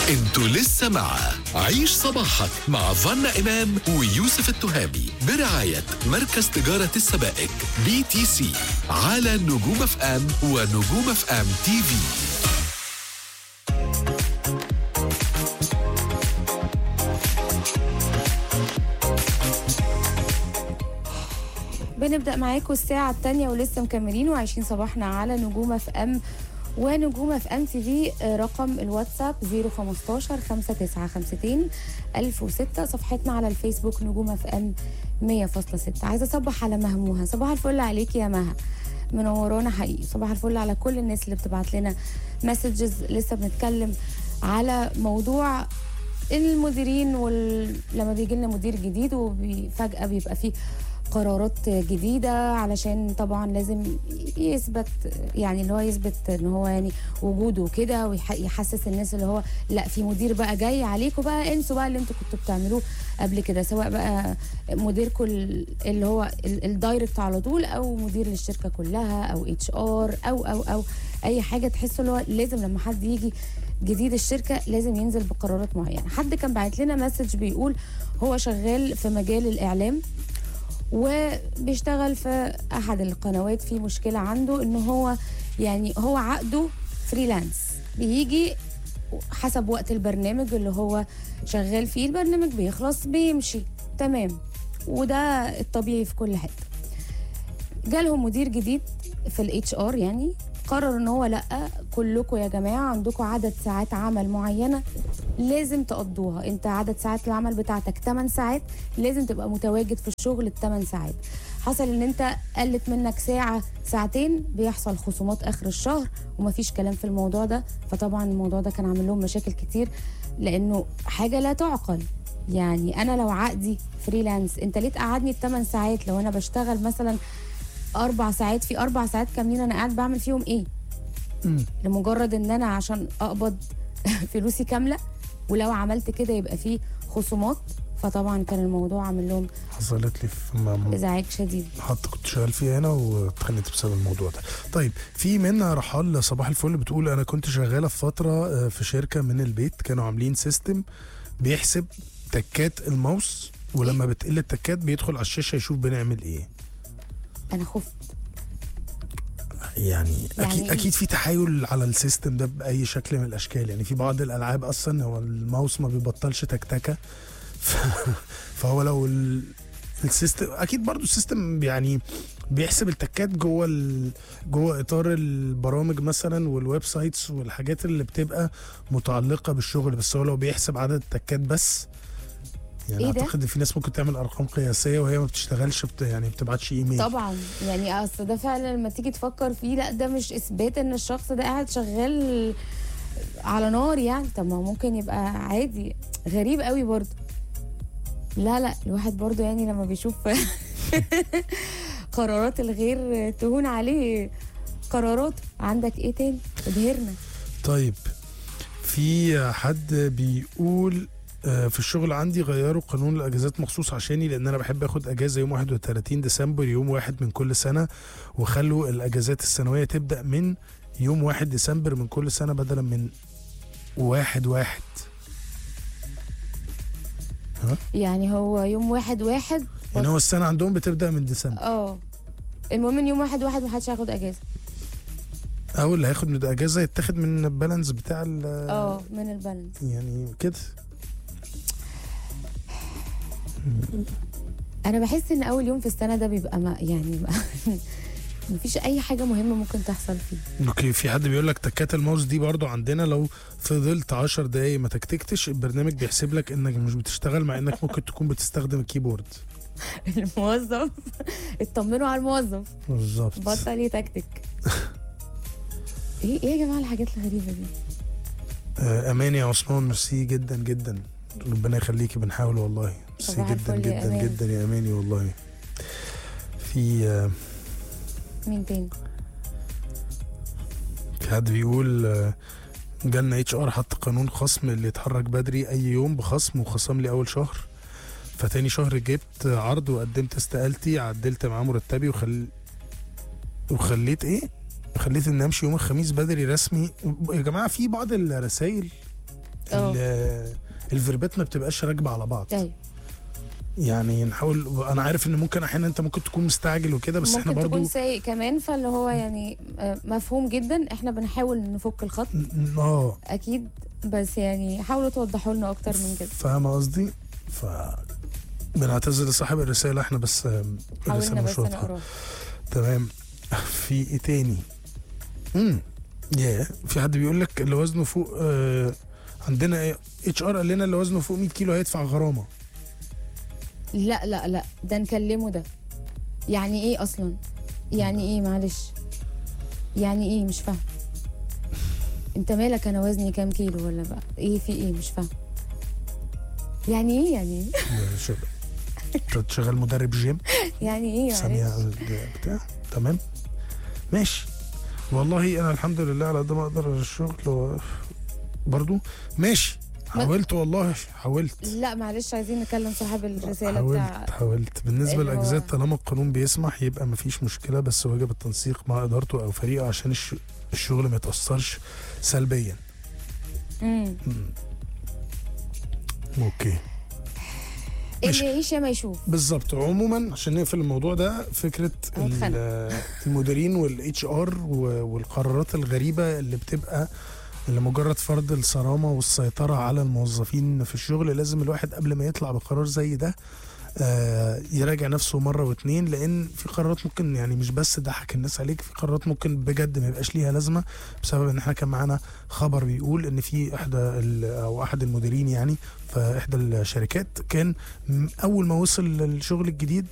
انتوا لسه مع عيش صباحك مع فنا إمام ويوسف التهامي برعاية مركز تجارة السبائك بي تي سي على نجوم اف ام ونجوم اف ام تي في بنبدأ معاكم الساعة الثانية ولسه مكملين وعايشين صباحنا على نجوم اف ام ونجوم اف ام تي في آه، رقم الواتساب 015 5952 1006 صفحتنا على الفيسبوك نجوم اف ام 100.6 عايزة اصبح على مهموها صباح الفل عليك يا مها منورانا حقيقي صباح الفل على كل الناس اللي بتبعت لنا مسجز لسه بنتكلم على موضوع المديرين وال... لما بيجي لنا مدير جديد وفجأة بيبقى فيه قرارات جديدة علشان طبعا لازم يثبت يعني اللي هو يثبت ان هو يعني وجوده كده ويحسس الناس اللي هو لا في مدير بقى جاي عليكم بقى انسوا بقى اللي انتوا كنتوا بتعملوه قبل كده سواء بقى مديركم ال- اللي هو ال- الدايركت على طول او مدير للشركة كلها او اتش ار او او او اي حاجة تحسوا اللي هو لازم لما حد يجي جديد الشركة لازم ينزل بقرارات معينة حد كان بعت لنا مسج بيقول هو شغال في مجال الإعلام وبيشتغل في احد القنوات في مشكله عنده ان هو يعني هو عقده فريلانس بيجي حسب وقت البرنامج اللي هو شغال فيه البرنامج بيخلص بيمشي تمام وده الطبيعي في كل حته جالهم مدير جديد في الاتش ار يعني قرر ان هو لا كلكم يا جماعه عندكم عدد ساعات عمل معينه لازم تقضوها انت عدد ساعات العمل بتاعتك 8 ساعات لازم تبقى متواجد في الشغل ال 8 ساعات حصل ان انت قلت منك ساعه ساعتين بيحصل خصومات اخر الشهر ومفيش كلام في الموضوع ده فطبعا الموضوع ده كان عامل لهم مشاكل كتير لانه حاجه لا تعقل يعني انا لو عقدي فريلانس انت ليه تقعدني الثمان ساعات لو انا بشتغل مثلا اربع ساعات في اربع ساعات كاملين انا قاعد بعمل فيهم ايه مم. لمجرد ان انا عشان اقبض فلوسي كامله ولو عملت كده يبقى فيه خصومات فطبعا كان الموضوع عامل لهم حصلت لي في م- ازعاج شديد محطة كنت شغال فيها هنا واتخانقت بسبب الموضوع ده طيب في منى رحال صباح الفل بتقول انا كنت شغالة في فترة آه، في شركة من البيت كانوا عاملين سيستم بيحسب تكات الماوس ولما بتقل التكات بيدخل على الشاشة يشوف بنعمل ايه انا خفت يعني, يعني اكيد إيه؟ اكيد في تحايل على السيستم ده باي شكل من الاشكال يعني في بعض الالعاب اصلا هو الماوس ما بيبطلش تكتكه ف... فهو لو ال... السيستم اكيد برضو السيستم يعني بيحسب التكات جوه ال... جوه اطار البرامج مثلا والويب سايتس والحاجات اللي بتبقى متعلقه بالشغل بس هو لو بيحسب عدد التكات بس يعني إيه ده؟ اعتقد ان في ناس ممكن تعمل ارقام قياسيه وهي ما بتشتغلش بت... يعني ما بتبعتش ايميل طبعا يعني اصل ده فعلا لما تيجي تفكر فيه لا ده مش اثبات ان الشخص ده قاعد شغال على نار يعني طب ما هو ممكن يبقى عادي غريب قوي برضه لا لا الواحد برضه يعني لما بيشوف قرارات الغير تهون عليه قراراته عندك ايه تاني ابهرنا طيب في حد بيقول آه، في الشغل عندي غيروا قانون الاجازات مخصوص عشاني لان انا بحب اخد اجازه يوم 31 ديسمبر يوم واحد من كل سنه وخلوا الاجازات السنويه تبدا من يوم 1 ديسمبر من كل سنه بدلا من واحد واحد يعني هو يوم واحد واحد يعني هو السنه عندهم بتبدا من ديسمبر اه المهم ان يوم واحد واحد محدش هياخد اجازه او اللي هياخد من الاجازه يتاخد من البالانس بتاع ال- اه من البالانس يعني كده انا بحس ان اول يوم في السنه ده بيبقى ما يعني مفيش اي حاجه مهمه ممكن تحصل فيه اوكي في حد بيقول لك تكات الماوس دي برضو عندنا لو فضلت 10 دقايق ما تكتكتش البرنامج بيحسب لك انك مش بتشتغل مع انك ممكن تكون بتستخدم الكيبورد الموظف اطمنوا على الموظف بالظبط بطل يتكتك ايه ايه يا جماعه الحاجات الغريبه دي آه، امان يا عثمان ميرسي جدا جدا ربنا يخليكي بنحاول والله ميرسي صباح جدا الفل يا جدا أمان. جدا يا اماني والله في آه، مين تاني في حد بيقول آه، جالنا اتش ار حط قانون خصم اللي يتحرك بدري اي يوم بخصم وخصم لي اول شهر فتاني شهر جبت عرض وقدمت استقالتي عدلت معاه مرتبي وخل... وخليت ايه خليت اني امشي يوم الخميس بدري رسمي يا جماعه في بعض الرسائل ال- الفيربات ما بتبقاش راكبه على بعض طيب يعني نحاول انا عارف ان ممكن احيانا انت ممكن تكون مستعجل وكده بس احنا ممكن برضو تكون سايق كمان فاللي هو يعني آه، مفهوم جدا احنا بنحاول نفك الخط ن- اه اكيد بس يعني حاولوا توضحوا لنا اكتر من كده فاهم قصدي ف بنعتذر لصاحب الرساله احنا بس آم، حاولنا الرساله بس مش واضحه نقراه تمام في ايه تاني امم يا في حد بيقول لك اللي وزنه فوق آه عندنا اتش ار قال لنا اللي وزنه فوق 100 كيلو هيدفع غرامه لا لا لا ده نكلمه ده يعني ايه اصلا يعني ايه معلش يعني ايه مش فاهم انت مالك انا وزني كام كيلو ولا بقى ايه في ايه مش فاهم يعني ايه يعني ايه ده شغل انت شغال مدرب جيم يعني ايه ثانيه معلش بتاع تمام ماشي والله انا الحمد لله على قد ما اقدر الشغل و- برضو ماشي ما- حاولت والله حاولت لا معلش عايزين نكلم صاحب الرساله حاولت بتاع حاولت بالنسبه اللي هو- للاجازات طالما القانون بيسمح يبقى مفيش مشكله بس واجب التنسيق مع ادارته او فريقه عشان الش... الشغل ما يتاثرش سلبيا امم اوكي اللي يعيش يا ما يشوف بالظبط عموما عشان نقفل الموضوع ده فكره هنتخانق. ال- المديرين والاتش ار والقرارات الغريبه اللي بتبقى لمجرد فرض الصرامه والسيطره على الموظفين في الشغل لازم الواحد قبل ما يطلع بقرار زي ده آه، يراجع نفسه مره واتنين لان في قرارات ممكن يعني مش بس تضحك الناس عليك في قرارات ممكن بجد ما يبقاش ليها لازمه بسبب ان احنا كان معانا خبر بيقول ان في احدى ال- او احد المديرين يعني في احدى الشركات كان م- اول ما وصل للشغل الجديد